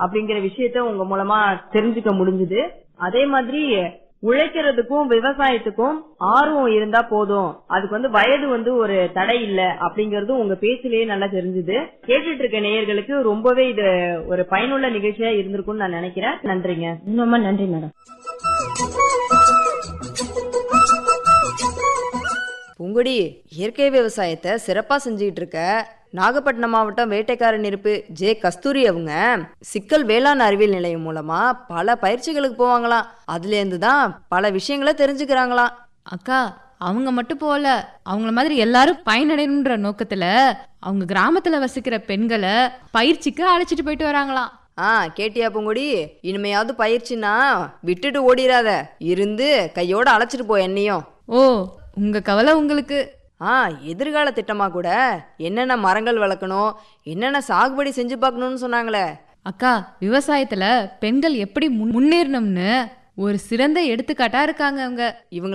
அப்படிங்கிற விஷயத்த உங்க மூலமா தெரிஞ்சுக்க முடிஞ்சுது அதே மாதிரி உழைக்கிறதுக்கும் விவசாயத்துக்கும் ஆர்வம் இருந்தா போதும் அதுக்கு வந்து வயது வந்து ஒரு தடை இல்ல அப்படிங்கறதும் உங்க பேச்சிலேயே நல்லா தெரிஞ்சுது கேட்டுட்டு இருக்க நேயர்களுக்கு ரொம்பவே இது ஒரு பயனுள்ள நிகழ்ச்சியா இருந்திருக்கும்னு நான் நினைக்கிறேன் நன்றிங்க ரொம்ப நன்றி மேடம் பூங்குடி இயற்கை விவசாயத்தை சிறப்பா செஞ்சுக்கிட்டு இருக்க நாகப்பட்டினம் மாவட்டம் வேட்டைக்காரன் இருப்பு ஜே கஸ்தூரி அவங்க சிக்கல் வேளாண் அறிவியல் நிலையம் மூலமா பல பயிற்சிகளுக்கு போவாங்களாம் அதுல இருந்து தான் பல விஷயங்களை தெரிஞ்சுக்கிறாங்களாம் அக்கா அவங்க மட்டும் போல அவங்கள மாதிரி எல்லாரும் பயனடையணுன்ற நோக்கத்துல அவங்க கிராமத்துல வசிக்கிற பெண்களை பயிற்சிக்கு அழைச்சிட்டு போயிட்டு வராங்களாம் ஆ கேட்டியா பூங்குடி இனிமையாவது பயிற்சினா விட்டுட்டு ஓடிராத இருந்து கையோட அழைச்சிட்டு போ என்னையும் ஓ உங்க கவலை உங்களுக்கு ஆ எதிர்கால திட்டமா கூட என்னென்ன மரங்கள் வளர்க்கணும் என்னென்ன சாகுபடி செஞ்சு பார்க்கணும்னு சொன்னாங்களே அக்கா விவசாயத்துல பெண்கள் எப்படி முன்- முன்னேறணும்னு ஒரு சிறந்த எடுத்துக்காட்டா இருக்காங்க அவங்க இவங்க